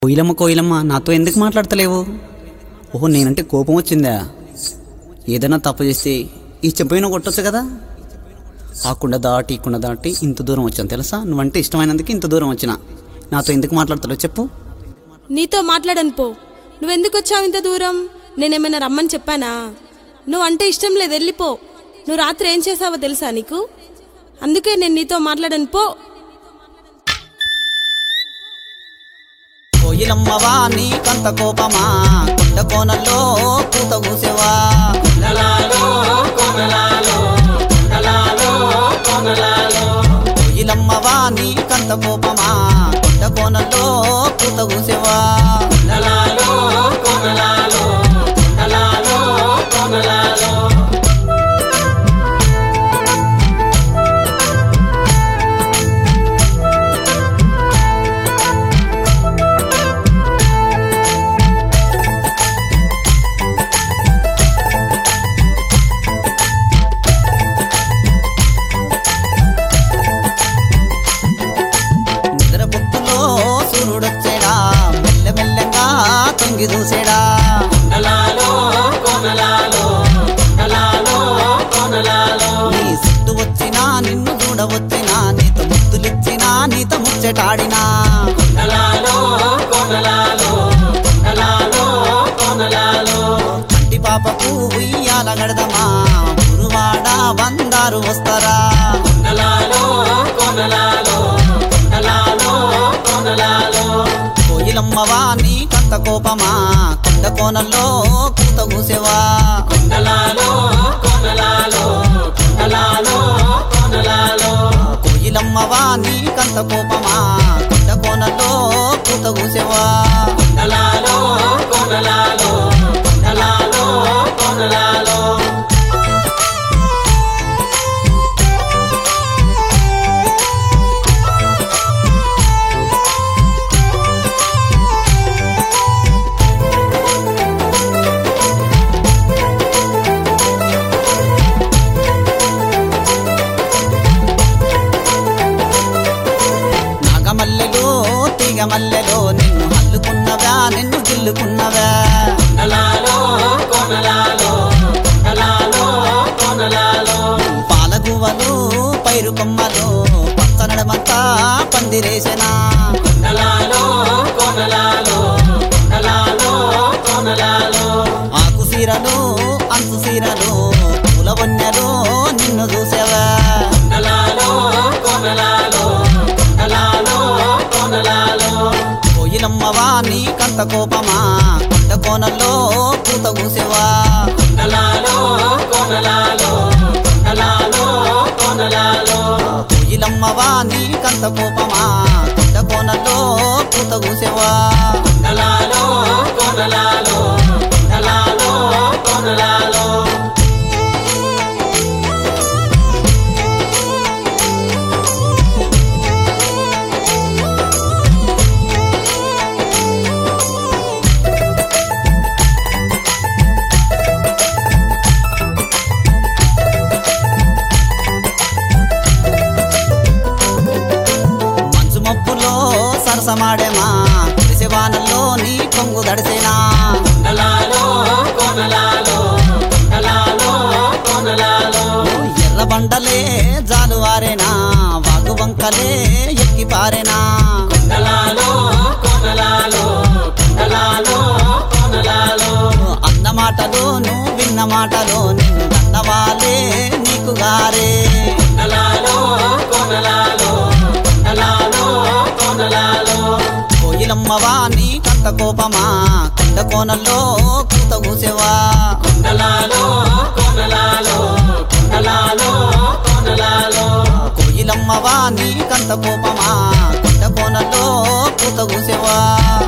కోయిలమ్మ కోయిలమ్మ నాతో ఎందుకు మాట్లాడతలేవు ఓహో నేనంటే కోపం వచ్చిందా ఏదైనా తప్పు చేస్తే ఈ చెంపైన కొట్టొచ్చు కదా ఆ కుండ దాటి ఈ కుండ దాటి ఇంత దూరం వచ్చాను తెలుసా నువ్వంటే ఇష్టమైనందుకు ఇంత దూరం వచ్చిన నాతో ఎందుకు మాట్లాడతలేవు చెప్పు నీతో మాట్లాడను పో నువ్వెందుకు వచ్చావు ఇంత దూరం నేనేమైనా రమ్మని చెప్పానా నువ్వు అంటే ఇష్టం లేదు వెళ్ళిపో నువ్వు రాత్రి ఏం చేసావో తెలుసా నీకు అందుకే నేను నీతో మాట్లాడను పో కోయిలమ్మవా నీకంత కోపమా కొండ కోనల్లో కూత కూసేవా కోయిలమ్మవా నీకంత కోపమా కొండ కోనల్లో కూత కూసేవా నిద్ర బొత్తులో సూర్యుడొచ్చేడా మెల్లమెల్లగా తొంగి చూసేడా నీ చుట్టూ వచ్చినా నిన్ను చూడవచ్చినా నీతో ముద్దులిచ్చినా నీతో ముచ్చటాడినా కంటి పాపకు ఉయ్యాల గడదమా గురువాడ బందారు వస్తారా కోయిలమ్మవా నీకంత కోపమా కొండ కోనల్లో కూత కూసేవా కోయిలమ్మవా నీకంత కోపమా కొండ కోనల్లో కూత కూసేవా నాగమల్లెలో తీగమల్లెలో నిన్ను హల్లుకున్నవా నిన్ను గిల్లుకున్నవా పాలగువలు పైరు కొమ్మలు పచ్చనడమంతా పందిరేసెనా ఆకు సీరలు అంచు సీరలు పూల వన్యలు నిన్ను చూసావా కోయిలమ్మవా నీకంత కోపమా కొండ కోనల్లో పూత కూసేవా కోయిలమ్మవా నీకంత కోపమా కొండ కోనల్లో పూత కూసేవా మంచు మబ్బులో సరసమాడేమా కురిసెవానల్లో నీ కొంగు దడిసేనా ఎర్ర బండలే జాలువారేనా వాగు వంకలే ఎక్కి పారేనా అన్న మాటలు నువ్వు విన్న మాటలు నిన్ను అన్నవాలే నీకు గారే కోయిలమ్మవా నీకంత కోపమా కొండ కోనల్లో కూత కూసేవా కోయిలమ్మవా నీకంత కోపమా కొండ కోనల్లో కూత కూసేవా